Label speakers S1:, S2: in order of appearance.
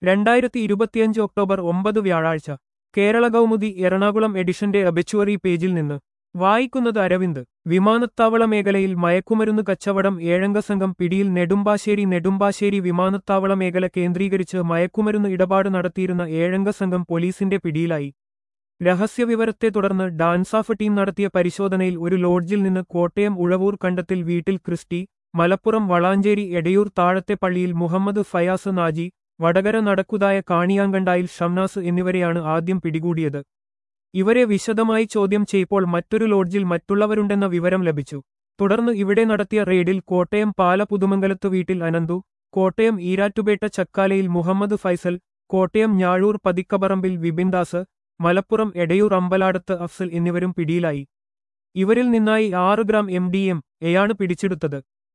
S1: രണ്ടായിരത്തി ഇരുപത്തിയഞ്ച് ഒക്ടോബർ ഒമ്പത് വ്യാഴാഴ്ച കേരള കൗമുദി എറണാകുളം എഡിഷന്റെ അബിച്ചുവറി പേജിൽ നിന്ന് വായിക്കുന്നത് അരവിന്ദ് വിമാനത്താവള മേഖലയിൽ മയക്കുമരുന്ന് കച്ചവടം ഏഴംഗ സംഘം പിടിയിൽ നെടുമ്പാശ്ശേരി നെടുമ്പാശ്ശേരി വിമാനത്താവള മേഖല കേന്ദ്രീകരിച്ച് മയക്കുമരുന്ന് ഇടപാട് നടത്തിയിരുന്ന ഏഴംഗ സംഘം പോലീസിന്റെ പിടിയിലായി രഹസ്യവിവരത്തെ തുടർന്ന് ഡാൻസാഫ് ടീം നടത്തിയ പരിശോധനയിൽ ഒരു ലോഡ്ജിൽ നിന്ന് കോട്ടയം ഉഴവൂർ കണ്ടത്തിൽ വീട്ടിൽ ക്രിസ്റ്റി മലപ്പുറം വളാഞ്ചേരി എടയൂർ താഴത്തെ പള്ളിയിൽ മുഹമ്മദ് ഫയാസ് നാജി വടകര നടക്കുതായ കാണിയാങ്കണ്ടായിൽ ഷംനാസ് എന്നിവരെയാണ് ആദ്യം പിടികൂടിയത് ഇവരെ വിശദമായി ചോദ്യം ചെയ്യപ്പോൾ മറ്റൊരു ലോഡ്ജിൽ മറ്റുള്ളവരുണ്ടെന്ന വിവരം ലഭിച്ചു തുടർന്ന് ഇവിടെ നടത്തിയ റെയ്ഡിൽ കോട്ടയം പാല പുതുമംഗലത്ത് വീട്ടിൽ അനന്തു കോട്ടയം ഈരാറ്റുപേട്ട ചക്കാലയിൽ മുഹമ്മദ് ഫൈസൽ കോട്ടയം ഞാഴൂർ പതിക്കപറമ്പിൽ വിപിൻദാസ് മലപ്പുറം എടയൂർ അമ്പലാടത്ത് അഫ്സൽ എന്നിവരും പിടിയിലായി ഇവരിൽ നിന്നായി ആറ് ഗ്രാം എം ഡി എം എയാണ് പിടിച്ചെടുത്തത്